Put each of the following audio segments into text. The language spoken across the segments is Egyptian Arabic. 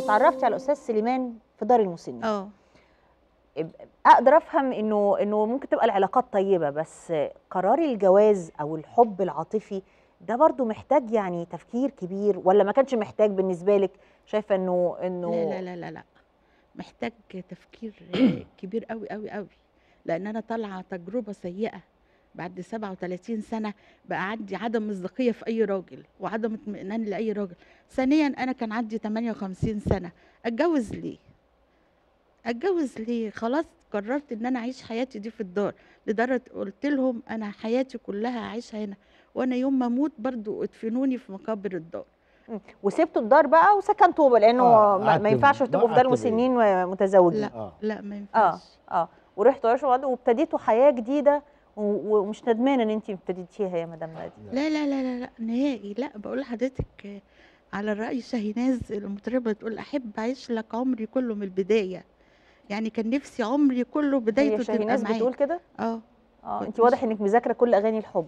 اتعرفتي على الاستاذ سليمان في دار المسنين اه اقدر افهم انه انه ممكن تبقى العلاقات طيبه بس قرار الجواز او الحب العاطفي ده برضو محتاج يعني تفكير كبير ولا ما كانش محتاج بالنسبه لك شايفه انه انه لا لا لا لا لا محتاج تفكير كبير قوي قوي قوي لان انا طالعه تجربه سيئه بعد 37 سنه بقى عندي عدم مصداقيه في اي راجل وعدم اطمئنان لاي راجل ثانيا انا كان عندي 58 سنه اتجوز ليه اتجوز ليه خلاص قررت ان انا اعيش حياتي دي في الدار لدرجه قلت لهم انا حياتي كلها اعيشها هنا وانا يوم ما اموت برضو ادفنوني في مقابر الدار مم. وسبتوا الدار بقى وسكنتوا لانه آه، ما, ما قعدت- ينفعش تبقوا في دار قعدت المسنين متزوجين لا. اه لا ما اه ينفعش اه ورحتوا عاشوا بعض وابتديتوا حياه جديده و- ومش ندمانه ان انت ابتديتيها يا مدام ناديه لا لا لا لا لا نهائي لا بقول لحضرتك آه، على الرأي شاهيناز المطربة تقول أحب أعيش لك عمري كله من البداية يعني كان نفسي عمري كله بدايته هي تبقى شاهيناز معاك بتقول كده اه اه كنت انت واضح انك مذاكره كل اغاني الحب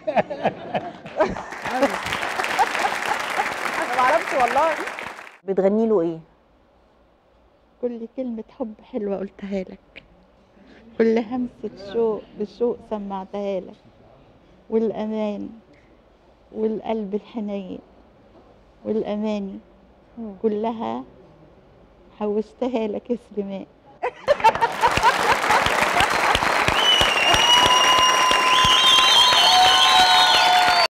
انا ما اعرفش والله بتغني له ايه كل كلمة حب حلوة قلتها لك كل همسة شوق بشوق سمعتها لك والأمان والقلب الحنين والأماني مم. كلها حوشتها لك يا سليمان